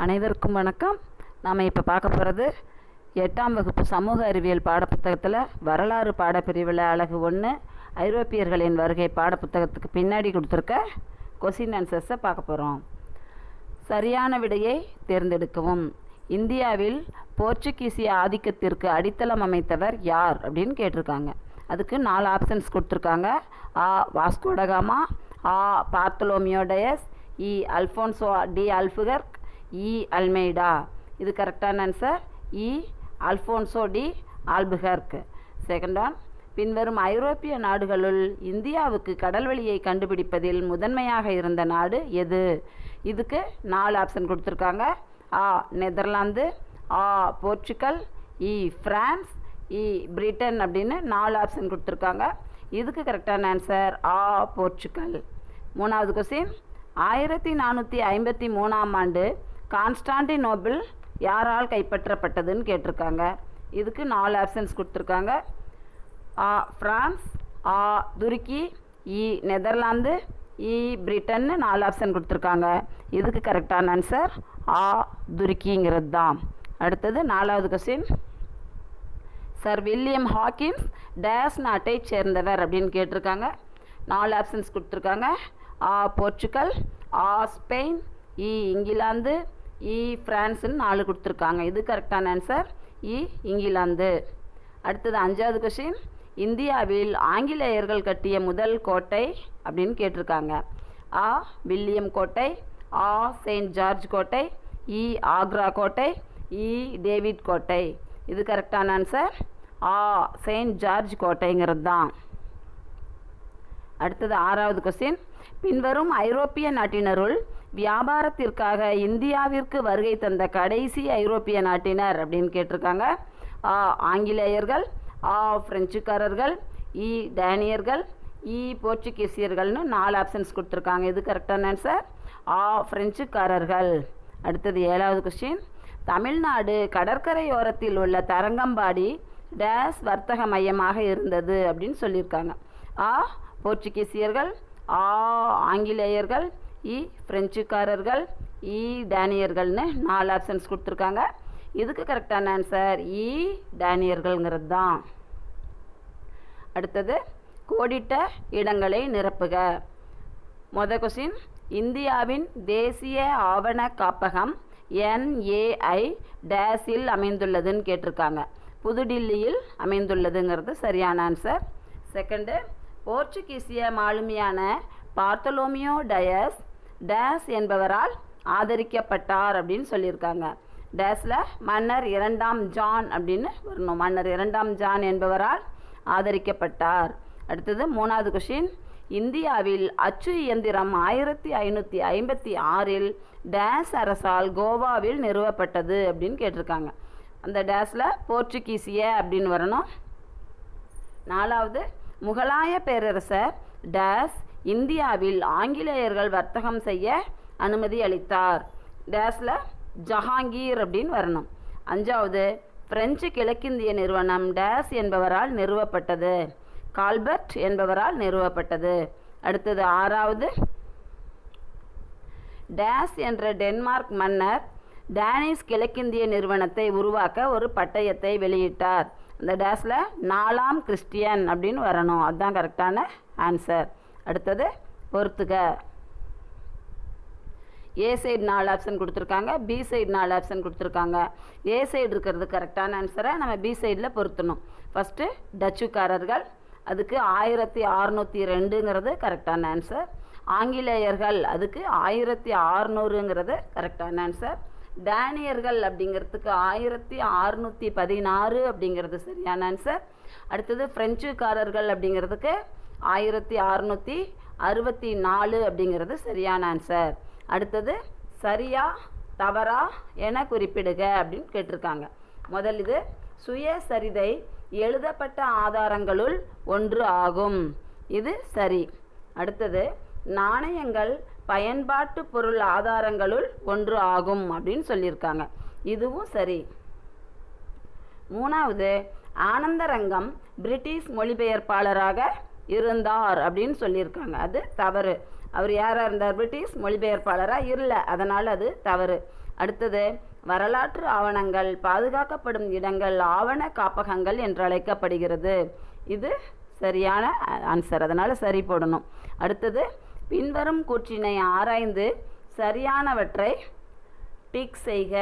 அனைவருக்கும் வணக்கம் நாம் இப்போ பார்க்க போகிறது எட்டாம் வகுப்பு சமூக அறிவியல் பாடப்புத்தகத்தில் வரலாறு பாடப்பிரிவில் அழகு ஒன்று ஐரோப்பியர்களின் வருகை பாடப்புத்தகத்துக்கு பின்னாடி கொடுத்துருக்க கொஸ்டின் ஆன்சர்ஸை பார்க்க போகிறோம் சரியான விடையை தேர்ந்தெடுக்கவும் இந்தியாவில் போர்ச்சுகீசிய ஆதிக்கத்திற்கு அடித்தளம் அமைத்தவர் யார் அப்படின்னு கேட்டிருக்காங்க அதுக்கு நாலு ஆப்ஷன்ஸ் கொடுத்துருக்காங்க ஆ வாஸ்கோடகாமா ஆ பார்த்தலோமியோ டயஸ் இ அல்ஃபோன்சோ டி அல்ஃபுகர்க் இ அல்மெய்டா இது கரெக்டான ஆன்சர் இ Alfonso de Albuquerque second one பின்வரும் ஐரோப்பிய நாடுகளுள் இந்தியாவுக்கு கடல்வழியை கண்டுபிடிப்பதில் முதன்மையாக இருந்த நாடு எது இதுக்கு நாலு ஆப்ஷன் கொடுத்துருக்காங்க ஆ நெதர்லாந்து ஆ போர்ச்சுகல் இ ஃப்ரான்ஸ் இ பிரிட்டன் அப்படின்னு நாலு ஆப்ஷன் கொடுத்துருக்காங்க இதுக்கு கரெக்டான ஆன்சர் ஆ போர்ச்சுகல் மூணாவது கொஸ்டின் ஆயிரத்தி நானூற்றி ஐம்பத்தி மூணாம் ஆண்டு கான்ஸ்டாண்டினோபிள் யாரால் கைப்பற்றப்பட்டதுன்னு கேட்டிருக்காங்க இதுக்கு நாலு ஆப்ஷன்ஸ் கொடுத்துருக்காங்க ஆ ஃப்ரான்ஸ் ஆ துருக்கி இ நெதர்லாந்து இ பிரிட்டன்னு நாலு ஆப்ஷன் கொடுத்துருக்காங்க இதுக்கு கரெக்டான ஆன்சர் ஆ துருக்கிங்கிறது தான் அடுத்தது நாலாவது கொஸ்டின் சர் வில்லியம் ஹாக்கின்ஸ் டேஸ் நாட்டை சேர்ந்தவர் அப்படின்னு கேட்டிருக்காங்க நாலு ஆப்ஷன்ஸ் கொடுத்துருக்காங்க ஆ போர்ச்சுகல் ஆ ஸ்பெயின் இ இங்கிலாந்து இ ஃப்ரான்ஸுன்னு நாலு கொடுத்துருக்காங்க இது கரெக்டான ஆன்சர் இ இங்கிலாந்து அடுத்தது அஞ்சாவது கொஷின் இந்தியாவில் ஆங்கிலேயர்கள் கட்டிய முதல் கோட்டை அப்படின்னு கேட்டிருக்காங்க ஆ வில்லியம் கோட்டை ஆ செயின்ட் ஜார்ஜ் கோட்டை இ ஆக்ரா கோட்டை இ டேவிட் கோட்டை இது கரெக்டான ஆன்சர் ஆ செயின்ட் ஜார்ஜ் கோட்டைங்கிறது தான் அடுத்தது ஆறாவது கொஸ்டின் பின்வரும் ஐரோப்பிய நாட்டினருள் வியாபாரத்திற்காக இந்தியாவிற்கு வருகை தந்த கடைசி ஐரோப்பிய நாட்டினர் அப்படின்னு கேட்டிருக்காங்க ஆ ஆங்கிலேயர்கள் ஆ பிரெஞ்சுக்காரர்கள் இ டேனியர்கள் இ போர்ச்சுகீசியர்கள்னு நாலு ஆப்ஷன்ஸ் கொடுத்துருக்காங்க இது கரெக்டான ஆன்சர் ஆ பிரெஞ்சுக்காரர்கள் அடுத்தது ஏழாவது கொஸ்டின் தமிழ்நாடு கடற்கரையோரத்தில் உள்ள தரங்கம்பாடி டேஸ் வர்த்தக மையமாக இருந்தது அப்படின்னு சொல்லியிருக்காங்க ஆ போர்ச்சுகீசியர்கள் ஆ ஆங்கிலேயர்கள் இ பிரெஞ்சுக்காரர்கள் இ டேனியர்கள்னு நாலு ஆப்ஷன்ஸ் கொடுத்துருக்காங்க இதுக்கு கரெக்டான ஆன்சர் இ டேனியர்கள்ங்கிறது தான் அடுத்தது கோடிட்ட இடங்களை நிரப்புக மொதல் கொஸ்டின் இந்தியாவின் தேசிய ஆவண காப்பகம் என்ஏஐ டேஸில் அமைந்துள்ளதுன்னு கேட்டிருக்காங்க புதுடில்லியில் அமைந்துள்ளதுங்கிறது சரியான ஆன்சர் செகண்டு போர்ச்சுகீசிய மாலுமியான பார்த்தலோமியோ டயஸ் டேஸ் என்பவரால் ஆதரிக்கப்பட்டார் அப்படின்னு சொல்லியிருக்காங்க டேஸில் மன்னர் இரண்டாம் ஜான் அப்படின்னு வரணும் மன்னர் இரண்டாம் ஜான் என்பவரால் ஆதரிக்கப்பட்டார் அடுத்தது மூணாவது கொஷின் இந்தியாவில் அச்சு இயந்திரம் ஆயிரத்தி ஐநூற்றி ஐம்பத்தி ஆறில் டேஸ் அரசால் கோவாவில் நிறுவப்பட்டது அப்படின்னு கேட்டிருக்காங்க அந்த டேஸில் போர்ச்சுகீசிய அப்படின்னு வரணும் நாலாவது முகலாய பேரரசர் டேஸ் இந்தியாவில் ஆங்கிலேயர்கள் வர்த்தகம் செய்ய அனுமதி அளித்தார் டேஸில் ஜஹாங்கீர் அப்படின்னு வரணும் அஞ்சாவது பிரெஞ்சு கிழக்கிந்திய நிறுவனம் டேஸ் என்பவரால் நிறுவப்பட்டது கால்பர்ட் என்பவரால் நிறுவப்பட்டது அடுத்தது ஆறாவது டேஸ் என்ற டென்மார்க் மன்னர் டேனிஷ் கிழக்கிந்திய நிறுவனத்தை உருவாக்க ஒரு பட்டயத்தை வெளியிட்டார் அந்த டேஸில் நாலாம் கிறிஸ்டியன் அப்படின்னு வரணும் அதுதான் கரெக்டான ஆன்சர் அடுத்தது பொறுத்துக ஏ சைடு நாலு ஆப்ஷன் கொடுத்துருக்காங்க பி சைடு நாலு ஆப்ஷன் கொடுத்துருக்காங்க ஏ சைடு இருக்கிறது கரெக்டான ஆன்சரை நம்ம பி சைடில் பொருத்தணும் ஃபஸ்ட்டு டச்சுக்காரர்கள் அதுக்கு ஆயிரத்தி அறநூற்றி ரெண்டுங்கிறது கரெக்டான ஆன்சர் ஆங்கிலேயர்கள் அதுக்கு ஆயிரத்தி அறநூறுங்கிறது கரெக்டான ஆன்சர் டேனியர்கள் அப்படிங்கிறதுக்கு ஆயிரத்தி அறுநூற்றி பதினாறு அப்படிங்கிறது சரியான ஆன்சர் அடுத்தது ஃப்ரெஞ்சுக்காரர்கள் அப்படிங்கிறதுக்கு ஆயிரத்தி அறநூற்றி அறுபத்தி நாலு அப்படிங்கிறது சரியான ஆன்சர் அடுத்தது சரியா தவறா என குறிப்பிடுக அப்படின்னு கேட்டிருக்காங்க முதல் இது சுயசரிதை எழுதப்பட்ட ஆதாரங்களுள் ஒன்று ஆகும் இது சரி அடுத்தது நாணயங்கள் பயன்பாட்டு பொருள் ஆதாரங்களுள் ஒன்று ஆகும் அப்படின்னு சொல்லியிருக்காங்க இதுவும் சரி மூணாவது ஆனந்தரங்கம் பிரிட்டிஷ் மொழிபெயர்ப்பாளராக இருந்தார் அப்படின்னு சொல்லியிருக்காங்க அது தவறு அவர் யாராக இருந்தார் பிரிட்டிஷ் மொழிபெயர்ப்பாளராக இல்லை அதனால் அது தவறு அடுத்தது வரலாற்று ஆவணங்கள் பாதுகாக்கப்படும் இடங்கள் ஆவண காப்பகங்கள் என்று அழைக்கப்படுகிறது இது சரியான ஆன்சர் அதனால் சரி போடணும் அடுத்தது பின்வரும் கூற்றினை ஆராய்ந்து சரியானவற்றை டிக் செய்க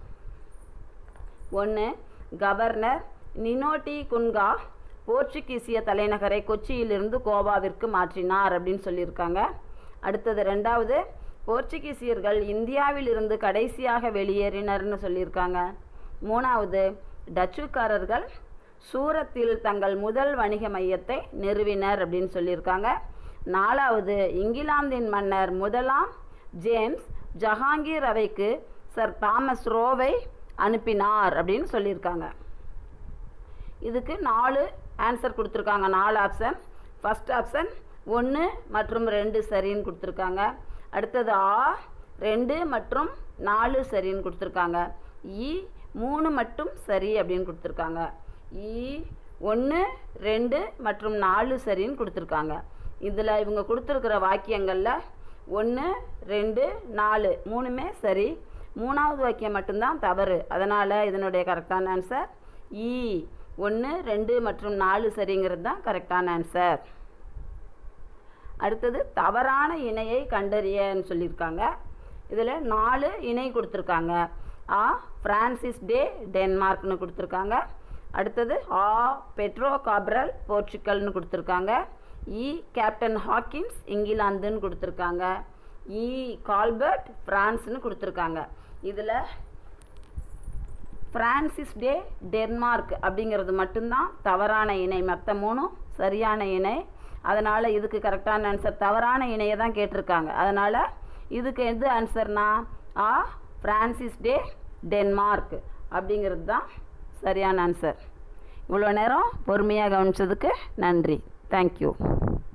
ஒன்று கவர்னர் நினோட்டி குன்கா போர்ச்சுகீசிய தலைநகரை கொச்சியிலிருந்து கோவாவிற்கு மாற்றினார் அப்படின்னு சொல்லியிருக்காங்க அடுத்தது ரெண்டாவது போர்ச்சுகீசியர்கள் இந்தியாவிலிருந்து கடைசியாக வெளியேறினர்னு சொல்லியிருக்காங்க மூணாவது டச்சுக்காரர்கள் சூரத்தில் தங்கள் முதல் வணிக மையத்தை நிறுவினர் அப்படின்னு சொல்லியிருக்காங்க நாலாவது இங்கிலாந்தின் மன்னர் முதலாம் ஜேம்ஸ் ஜஹாங்கீர் அவைக்கு சர் தாமஸ் ரோவை அனுப்பினார் அப்படின்னு சொல்லியிருக்காங்க இதுக்கு நாலு ஆன்சர் கொடுத்துருக்காங்க நாலு ஆப்ஷன் ஃபஸ்ட் ஆப்ஷன் ஒன்று மற்றும் ரெண்டு சரின்னு கொடுத்துருக்காங்க அடுத்தது ஆ ரெண்டு மற்றும் நாலு சரின்னு கொடுத்துருக்காங்க இ மூணு மட்டும் சரி அப்படின்னு கொடுத்துருக்காங்க இ ஒன்று ரெண்டு மற்றும் நாலு சரின்னு கொடுத்துருக்காங்க இதில் இவங்க கொடுத்துருக்கிற வாக்கியங்களில் ஒன்று ரெண்டு நாலு மூணுமே சரி மூணாவது வாக்கியம் மட்டும்தான் தவறு அதனால் இதனுடைய கரெக்டான ஆன்சர் இ ஒன்று ரெண்டு மற்றும் நாலு சரிங்கிறது தான் கரெக்டான ஆன்சர் அடுத்தது தவறான இணையை கண்டறியன்னு சொல்லியிருக்காங்க இதில் நாலு இணை கொடுத்துருக்காங்க ஆ ஃப்ரான்சிஸ் டே டென்மார்க்னு கொடுத்துருக்காங்க அடுத்தது ஆ பெட்ரோ காப்ரல் போர்ச்சுக்கல்னு கொடுத்துருக்காங்க இ கேப்டன் ஹாக்கின்ஸ் இங்கிலாந்துன்னு கொடுத்துருக்காங்க இ கால்பர்ட் ஃப்ரான்ஸ்னு கொடுத்துருக்காங்க இதில் ஃப்ரான்சிஸ் டே டென்மார்க் அப்படிங்கிறது மட்டும்தான் தவறான இணை மற்ற மூணும் சரியான இணை அதனால் இதுக்கு கரெக்டான ஆன்சர் தவறான இணையை தான் கேட்டிருக்காங்க அதனால் இதுக்கு எது ஆன்சர்னா ஆ ஃப்ரான்சிஸ் டே டென்மார்க் அப்படிங்கிறது தான் சரியான ஆன்சர் இவ்வளோ நேரம் பொறுமையாக கவனித்ததுக்கு நன்றி தேங்க்யூ